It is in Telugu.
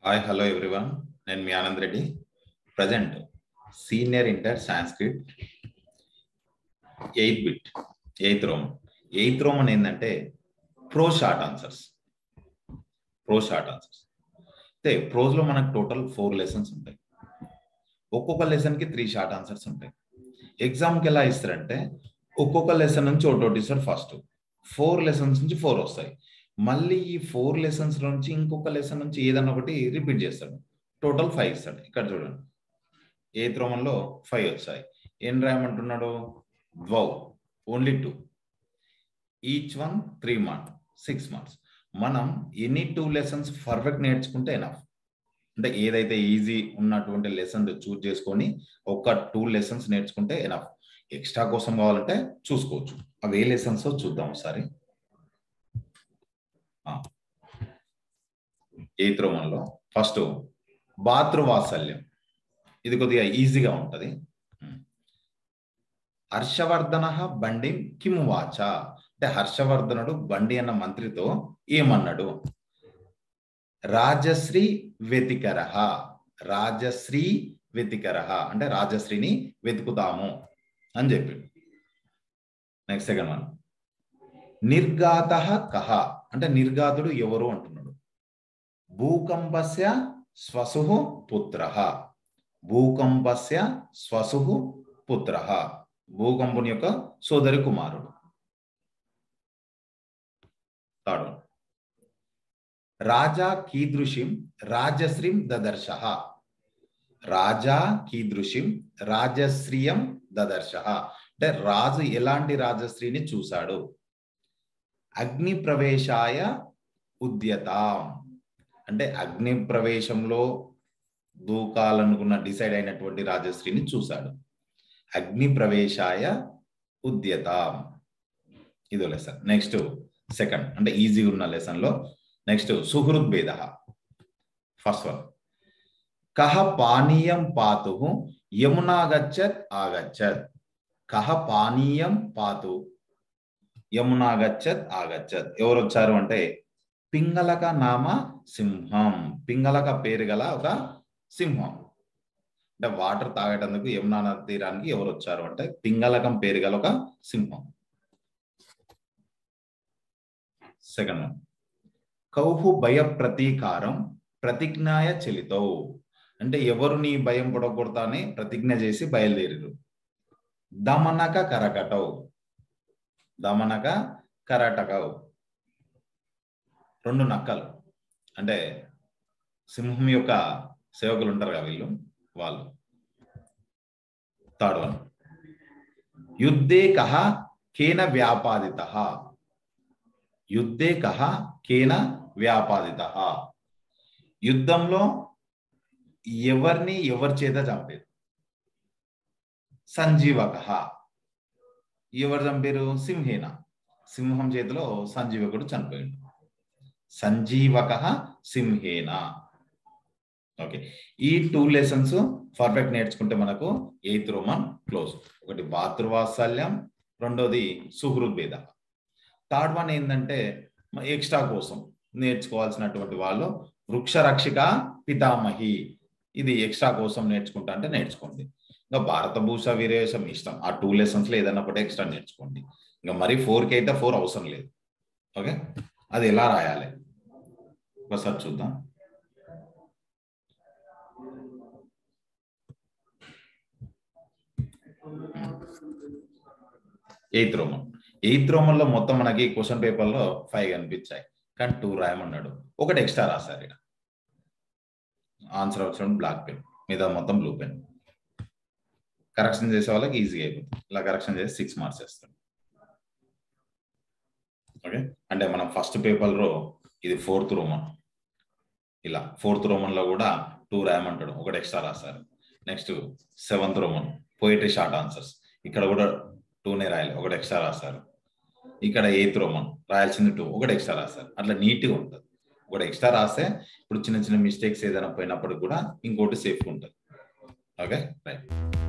హాయ్ హలో ఎవ్రీవన్ నేను మీ Anand Reddy present senior inter Sanskrit eighth bit eighth Roman eighth Roman ఏంటంటే prose short answers prose short answers అయితే ప్రోజ్లో మనకు టోటల్ ఫోర్ లెసన్స్ ఉంటాయి ఒక్కొక్క లెసన్కి త్రీ షార్ట్ ఆన్సర్స్ ఉంటాయి ఎగ్జామ్కి ఎలా ఇస్తారంటే ఒక్కొక్క లెసన్ నుంచి ఒకటి ఇస్తారు ఫస్ట్ ఫోర్ లెసన్స్ నుంచి ఫోర్ వస్తాయి మళ్ళీ ఈ ఫోర్ లెసన్స్ నుంచి ఇంకొక లెసన్ నుంచి ఏదన్నా ఒకటి రిపీట్ చేస్తాడు టోటల్ ఫైవ్ ఇస్తాడు ఇక్కడ చూడండి ఏ త్రోమంలో ఫైవ్ వచ్చాయి ఏం రాయమంటున్నాడు ద్వౌ only two each one three mark six marks మనం ఎనీ టూ లెసన్స్ పర్ఫెక్ట్ నేర్చుకుంటే ఎనఫ్ అంటే ఏదైతే ఈజీ ఉన్నటువంటి లెసన్ చూజ్ చేసుకొని ఒక టూ లెసన్స్ నేర్చుకుంటే ఎనఫ్ ఎక్స్ట్రా కోసం కావాలంటే చూసుకోవచ్చు అవి ఏ లెసన్స్ చూద్దాం ఒకసారి ఎయిత్ రోమన్లో ఫస్ట్ బాతృవాత్సల్యం ఇది కొద్దిగా ఈజీగా ఉంటది హర్షవర్ధన బండి కిము వాచ అంటే హర్షవర్ధనుడు బండి అన్న మంత్రితో ఏమన్నాడు రాజశ్రీ వ్యతికర రాజశ్రీ వ్యతికర అంటే రాజశ్రీని వెతుకుతాము అని చెప్పాడు నెక్స్ట్ సెకండ్ వన్ నిర్గాత కహ అంటే నిర్గాతుడు ఎవరు అంటున్నాడు భూకంపస్య స్వసు పుత్ర భూకంపస్య స్వసు పుత్ర భూకంపుని యొక్క సోదరి కుమారుడు తాడు రాజా కీదృశిం రాజశ్రీం దదర్శ రాజా కీదృశిం రాజశ్రియం దదర్శ అంటే రాజు ఎలాంటి రాజశ్రీని చూశాడు అగ్ని ప్రవేశాయ ఉద్యత అంటే అగ్ని ప్రవేశంలో దూకాలనుకున్న డిసైడ్ అయినటువంటి రాజశ్రీని చూశాడు అగ్ని ప్రవేశాయ ఉద్యత ఇదో లెసన్ నెక్స్ట్ సెకండ్ అంటే ఈజీ ఉన్న లెసన్ లో నెక్స్ట్ సుహృద్భేద ఫస్ట్ వన్ కహ పానీయం పాతు యమునాగచ్చత్ ఆగచ్చత్ కహ పానీయం పాతు యమునాగచ్చత్ ఆగచ్చత్ ఎవరు వచ్చారు అంటే పింగళక నామ సింహం పింగళక పేరు గల ఒక సింహం అంటే వాటర్ తాగేటందుకు యమునా నది తీరానికి ఎవరు వచ్చారు అంటే పింగళకం పేరు గల ఒక సింహం సెకండ్ వన్ కౌహు భయ ప్రతీకారం ప్రతిజ్ఞాయ చెలితో అంటే ఎవరు నీ భయం పొడగొడతానే ప్రతిజ్ఞ చేసి బయలుదేరు దమనక కరకటవు దమనక కరటకవు రెండు నక్కలు అంటే సింహం యొక్క సేవకులు ఉంటారు కదా వీళ్ళు వాళ్ళు థర్డ్ వన్ యుద్ధే కహ కేన వ్యాపాదిత యుద్ధే కహ కేన వ్యాపాదిత యుద్ధంలో ఎవరిని ఎవరి చేత చంపారు సంజీవక ఎవరు చంపారు సింహేన సింహం చేతిలో సంజీవకుడు చనిపోయాడు సంజీవక సింహేన ఓకే ఈ టూ లెసన్స్ పర్ఫెక్ట్ నేర్చుకుంటే మనకు ఎయిత్ రోమన్ క్లోజ్ ఒకటి బాతృవాత్సల్యం రెండోది సుహృద్భేద థర్డ్ వన్ ఏంటంటే ఎక్స్ట్రా కోసం నేర్చుకోవాల్సినటువంటి వాళ్ళు వృక్షరక్షిక పితామహి ఇది ఎక్స్ట్రా కోసం నేర్చుకుంటా అంటే నేర్చుకోండి ఇంకా భారత భూష వీరేశం ఇష్టం ఆ టూ లెసన్స్ లో ఏదైనా ఒకటి ఎక్స్ట్రా నేర్చుకోండి ఇంకా మరి ఫోర్కి అయితే ఫోర్ అవసరం లేదు ఓకే అది ఎలా రాయాలి ఒకసారి చూద్దాం ఎయిత్ రోమన్ ఎయిత్ రోమన్లో మొత్తం మనకి క్వశ్చన్ పేపర్లో ఫైవ్ కనిపించాయి కానీ టూ రాయమన్నాడు ఒకటి ఎక్స్ట్రా రాశారు ఇక్కడ ఆన్సర్ వచ్చిన బ్లాక్ పెన్ మీద మొత్తం బ్లూ పెన్ కరెక్షన్ చేసే వాళ్ళకి ఈజీగా అయిపోతుంది ఇలా కరెక్షన్ చేసి సిక్స్ మార్క్స్ వేస్తాడు ఓకే అంటే మనం ఫస్ట్ పేపర్లో ఇది ఫోర్త్ రోమన్ ఇలా ఫోర్త్ రోమన్లో కూడా టూ రాయమంటాడు ఒకటి ఎక్స్ట్రా రాశారు next seventh Roman poetry short answers ఇక్కడ కూడా టూనే రాయాలి ఒకటి ఎక్స్ట్రా రాశారు ఇక్కడ ఎయిత్ రోమన్ రాయాల్సింది టూ ఒకటి ఎక్స్ట్రా రాశారు అట్లా నీట్గా ఉంటుంది ఒకటి ఎక్స్ట్రా రాస్తే ఇప్పుడు చిన్న చిన్న మిస్టేక్స్ ఏదైనా పోయినప్పుడు కూడా ఇంకోటి సేఫ్గా ఉంటుంది ఓకే రైట్